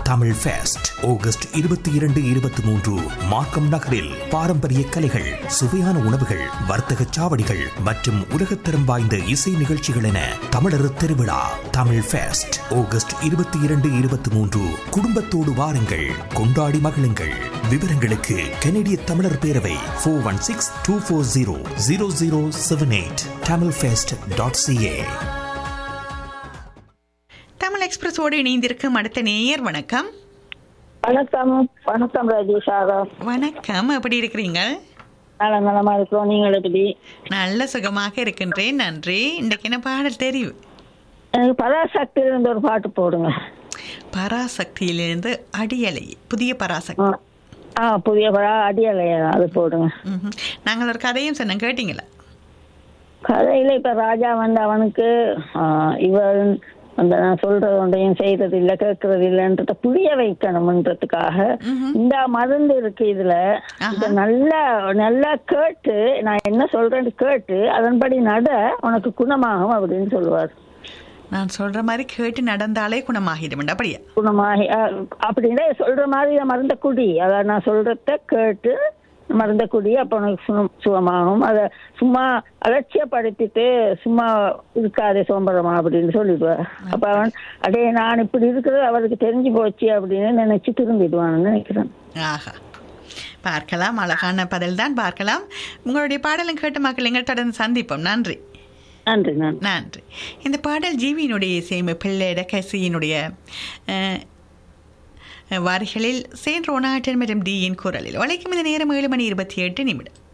Tamil fest August இருபத்தி இரண்டு இருபத்தி மூன்று மார்க்கம் நகரில் பாரம்பரிய கலைகள் சுவையான உணவுகள் வர்த்தக சாவடிகள் மற்றும் உலகத்தரம் வாய்ந்த இசை நிகழ்ச்சிகள் என தமிழர் திருவிழா தமிழ் ஃபெஸ்ட் ஆகஸ்ட் இருபத்தி இரண்டு இருபத்தி மூன்று குடும்பத்தோடு வாருங்கள் கொண்டாடி மகிழுங்கள் விவரங்களுக்கு கனடிய தமிழர் பேரவை four one six two four zero zero zero seven eight Tamil fest dot CA Tamil எக்ஸ்பிரஸோடு இணைந்திருக்கும் அடுத்த நேயர் வணக்கம் வணக்கம் வணக்கம் ராஜேஷாரா வணக்கம் எப்படி இருக்கிறீங்க நல்ல நலமா இருக்கிறோம் நீங்கள் எப்படி நல்ல சுகமாக இருக்கின்றேன் நன்றி இன்றைக்கு என்ன பாடல் தெரியும் எனக்கு பராசக்தி இருந்து ஒரு பாட்டு போடுங்க பராசக்தியிலிருந்து அடியலை புதிய பராசக்தி ஆ. ஆ புதிய படா அடியலையா அது போடுங்க ம்ஹும். நாங்கள் ஒரு கதையும் சொன்னோம் கேட்டீங்களா கதையில இப்ப ராஜா வந்து அவனுக்கு ஆ, இவன் அந்த நான் சொல்றது ஒன்றையும் செய்யறது இல்ல கேட்கறது இல்லைன்றத புரிய வைக்கணும்ன்றதுக்காக இந்த மருந்து இருக்கு இதுல இத நல்லா நல்லா கேட்டு நான் என்ன சொல்றேன்னு கேட்டு அதன்படி நட உனக்கு குணமாகும் அப்படின்னு சொல்லுவார் நான் சொல்ற மாதிரி கேட்டு நடந்தாலே குணமாகிடும் அப்படியா குணமாகி அஹ், அப்படின்னா சொல்ற மாதிரி மருந்த குடி அத நான் சொல்றத கேட்டு மருந்த குடி அப்ப உனக்கு சுகம் சுகமாகும் அத சும்மா அலட்சியப்படுத்திட்டு சும்மா இருக்காதே சோம்பரமா அப்படின்னு சொல்லிடுவார் அப்ப அவன் அடே நான் இப்படி இருக்கிறது அவருக்கு தெரிஞ்சு போச்சு அப்படின்னு நினைச்சு திரும்பிடுவான்னு நினைக்கிறேன் ஆஹா பார்க்கலாம் அழகான பதில் தான் பார்க்கலாம் உங்களுடைய பாடலும் கேட்ட மக்கள் எங்கள் தொடர்ந்து சந்திப்போம் நன்றி நன்றி நன்றி நன்றி இந்த பாடல் ஜீவியினுடைய இசையமை பிள்ளையிட கசியினுடைய அஹ், வரிகளில் சேன் ரோனாட்டன் மற்றும் டியின் குரலில் வளைக்கும் இந்த நேரம் ஏழு மணி இருபத்தி எட்டு நிமிடம்